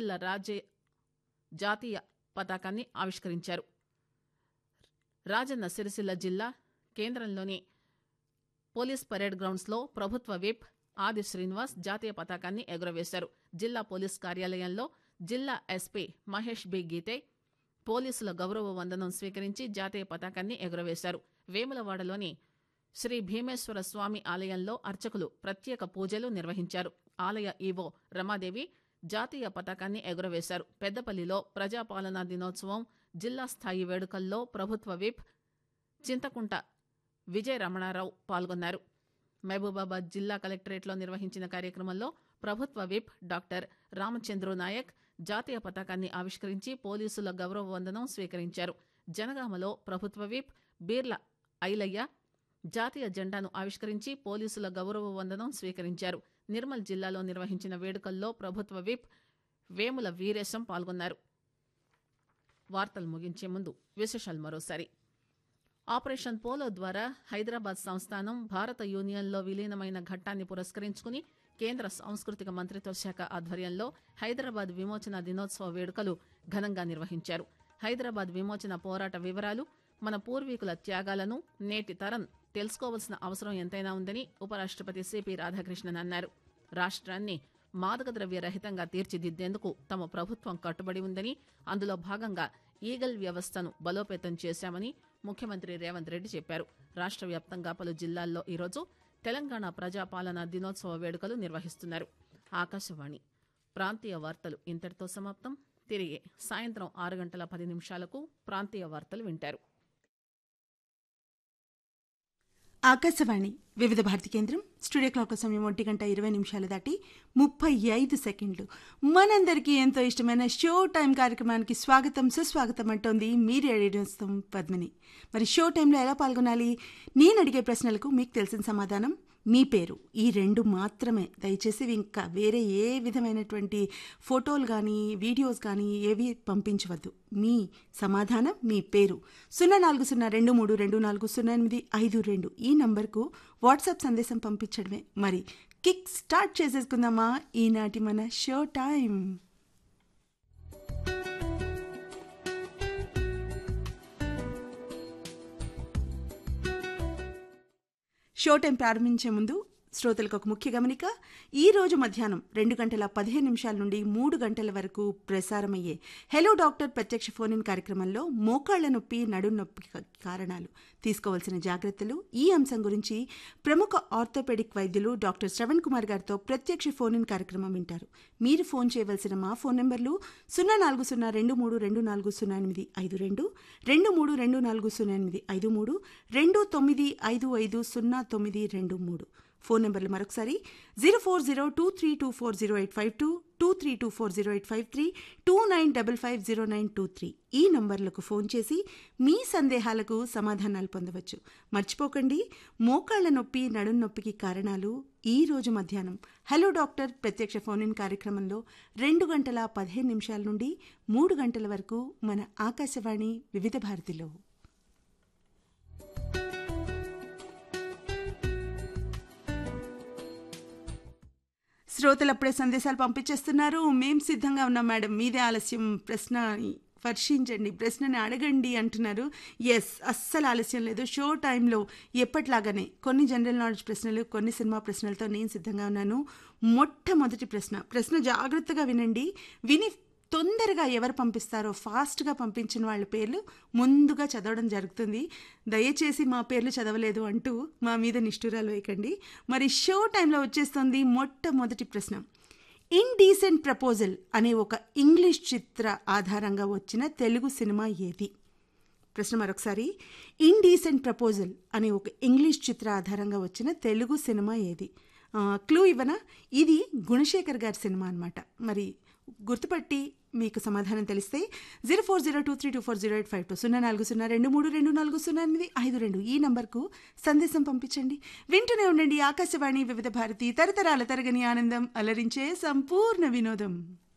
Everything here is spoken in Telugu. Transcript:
మూడేళ్ల రాజ్య జాతీయ పతాకాన్ని ఆవిష్కరించారు రాజన్న సిరిసిల్ల జిల్లా కేంద్రంలోని పోలీస్ పరేడ్ గ్రౌండ్స్ లో ప్రభుత్వ విప్ ఆది శ్రీనివాస్ జాతీయ పతాకాన్ని ఎగురవేశారు జిల్లా పోలీస్ కార్యాలయంలో జిల్లా ఎస్పీ మహేష్ బి గీతే పోలీసుల గౌరవ వందనం స్వీకరించి జాతీయ పతాకాన్ని ఎగురవేశారు వేములవాడలోని శ్రీ భీమేశ్వర స్వామి ఆలయంలో అర్చకులు ప్రత్యేక పూజలు నిర్వహించారు ఆలయ ఈవో రమాదేవి జాతీయ పతాకాన్ని ఎగురవేశారు పెద్దపల్లిలో ప్రజాపాలనా దినోత్సవం జిల్లా స్థాయి వేడుకల్లో ప్రభుత్వ విప్ చింతకుంట విజయ రమణారావు పాల్గొన్నారు మహబూబాబాద్ జిల్లా కలెక్టరేట్లో నిర్వహించిన కార్యక్రమంలో ప్రభుత్వ విప్ డాక్టర్ రామచంద్రు నాయక్ జాతీయ పతాకాన్ని ఆవిష్కరించి పోలీసుల గౌరవ వందనం స్వీకరించారు జనగామలో ప్రభుత్వ విప్ బీర్ల ఐలయ్య జాతీయ జెండాను ఆవిష్కరించి పోలీసుల గౌరవ వందనం స్వీకరించారు నిర్మల్ జిల్లాలో నిర్వహించిన వేడుకల్లో ప్రభుత్వ విప్ వేముల వీరేశం పాల్గొన్నారు వార్తలు ముగించే ముందు విశేషాలు మరోసారి ఆపరేషన్ పోలో ద్వారా హైదరాబాద్ సంస్థానం భారత యూనియన్లో విలీనమైన ఘట్టాన్ని పురస్కరించుకుని కేంద్ర సాంస్కృతిక మంత్రిత్వ శాఖ ఆధ్వర్యంలో హైదరాబాద్ విమోచన దినోత్సవ వేడుకలు ఘనంగా నిర్వహించారు హైదరాబాద్ విమోచన పోరాట వివరాలు మన పూర్వీకుల త్యాగాలను నేటి తరం తెలుసుకోవాల్సిన అవసరం ఎంతైనా ఉందని ఉపరాష్టపతి సిపి రాధాకృష్ణన్ అన్నారు రాష్ట్రాన్ని మాదక ద్రవ్య రహితంగా తీర్చిదిద్దేందుకు తమ ప్రభుత్వం కట్టుబడి ఉందని అందులో భాగంగా ఈగల్ వ్యవస్థను బలోపేతం చేశామని ముఖ్యమంత్రి రేవంత్ రెడ్డి చెప్పారు రాష్ట్ర వ్యాప్తంగా పలు జిల్లాల్లో ఈరోజు తెలంగాణ ప్రజాపాలన దినోత్సవ వేడుకలు నిర్వహిస్తున్నారు ఆకాశవాణి ప్రాంతీయ వార్తలు ఇంతటితో సమాప్తం తిరిగి సాయంత్రం ఆరు గంటల పది నిమిషాలకు ప్రాంతీయ వార్తలు వింటారు ఆకాశవాణి వివిధ భారతి కేంద్రం స్టూడియో క్లాక్ సమయం ఒంటి గంట ఇరవై నిమిషాలు దాటి ముప్పై ఐదు సెకండ్లు మనందరికీ ఎంతో ఇష్టమైన షో టైం కార్యక్రమానికి స్వాగతం సుస్వాగతం అంటోంది మీరు రేడియోస్తం పద్మిని మరి షో టైంలో ఎలా పాల్గొనాలి నేను అడిగే ప్రశ్నలకు మీకు తెలిసిన సమాధానం మీ పేరు ఈ రెండు మాత్రమే దయచేసి ఇంకా వేరే ఏ విధమైనటువంటి ఫోటోలు కానీ వీడియోస్ కానీ ఏవి పంపించవద్దు మీ సమాధానం మీ పేరు సున్నా నాలుగు సున్నా రెండు మూడు రెండు నాలుగు సున్నా ఎనిమిది ఐదు రెండు ఈ నంబర్కు వాట్సాప్ సందేశం పంపించడమే మరి కిక్ స్టార్ట్ చేసేసుకుందామా ఈనాటి మన షో టైం షో టైం ప్రారంభించే ముందు శ్రోతలకు ఒక ముఖ్య గమనిక ఈ రోజు మధ్యాహ్నం రెండు గంటల పదిహేను నిమిషాల నుండి మూడు గంటల వరకు ప్రసారమయ్యే హెలో డాక్టర్ ప్రత్యక్ష ఫోన్ ఇన్ కార్యక్రమంలో మోకాళ్ల నొప్పి నడుం నొప్పి కారణాలు తీసుకోవాల్సిన జాగ్రత్తలు ఈ అంశం గురించి ప్రముఖ ఆర్థోపెడిక్ వైద్యులు డాక్టర్ శ్రవణ్ కుమార్ గారితో ప్రత్యక్ష ఫోన్ ఇన్ కార్యక్రమం వింటారు మీరు ఫోన్ చేయవలసిన మా ఫోన్ నెంబర్లు సున్నా నాలుగు సున్నా రెండు మూడు రెండు నాలుగు సున్నా ఎనిమిది ఐదు రెండు రెండు మూడు రెండు నాలుగు సున్నా ఎనిమిది ఐదు మూడు రెండు తొమ్మిది ఐదు ఐదు సున్నా తొమ్మిది రెండు మూడు ఫోన్ నెంబర్లు మరొకసారి zero four zero two three two four zero eight five two two three two four zero eight five three two nine double five zero nine two three ఈ నంబర్లకు ఫోన్ చేసి మీ సందేహాలకు సమాధానాలు పొందవచ్చు మర్చిపోకండి మోకాళ్ల నొప్పి నడుం నొప్పికి కారణాలు ఈ రోజు మధ్యాహ్నం హలో డాక్టర్ ప్రత్యక్ష ఫోన్ ఇన్ కార్యక్రమంలో రెండు గంటల పదిహేను నిమిషాల నుండి మూడు గంటల వరకు మన ఆకాశవాణి వివిధ భారతిలో శ్రోతలు అప్పుడే సందేశాలు పంపించేస్తున్నారు మేం సిద్ధంగా ఉన్నాం మేడం మీదే ఆలస్యం ప్రశ్న వర్షించండి ప్రశ్నని అడగండి అంటున్నారు ఎస్ అస్సలు ఆలస్యం లేదు షో టైంలో ఎప్పట్లాగానే కొన్ని జనరల్ నాలెడ్జ్ ప్రశ్నలు కొన్ని సినిమా ప్రశ్నలతో నేను సిద్ధంగా ఉన్నాను మొట్టమొదటి ప్రశ్న ప్రశ్న జాగ్రత్తగా వినండి విని తొందరగా ఎవరు పంపిస్తారో ఫాస్ట్గా పంపించిన వాళ్ళ పేర్లు ముందుగా చదవడం జరుగుతుంది దయచేసి మా పేర్లు చదవలేదు అంటూ మా మీద నిష్ఠురాలు వేయకండి మరి షో టైంలో వచ్చేస్తుంది మొట్టమొదటి ప్రశ్న ఇండీసెంట్ ప్రపోజల్ అనే ఒక ఇంగ్లీష్ చిత్ర ఆధారంగా వచ్చిన తెలుగు సినిమా ఏది ప్రశ్న మరొకసారి ఇండీసెంట్ ప్రపోజల్ అనే ఒక ఇంగ్లీష్ చిత్ర ఆధారంగా వచ్చిన తెలుగు సినిమా ఏది క్లూ ఇవ్వనా ఇది గుణశేఖర్ గారి సినిమా అనమాట మరి గుర్తుపట్టి మీకు సమాధానం తెలిస్తే zero four zero two three two four zero eight five two సున్నా నాలుగు సున్నా రెండు మూడు రెండు నాలుగు సున్నా ఎనిమిది ఐదు రెండు ఈ నంబర్కు సందేశం పంపించండి వింటూనే ఉండండి ఆకాశవాణి వివిధ భారతి తరతరాల తరగని ఆనందం అలరించే సంపూర్ణ వినోదం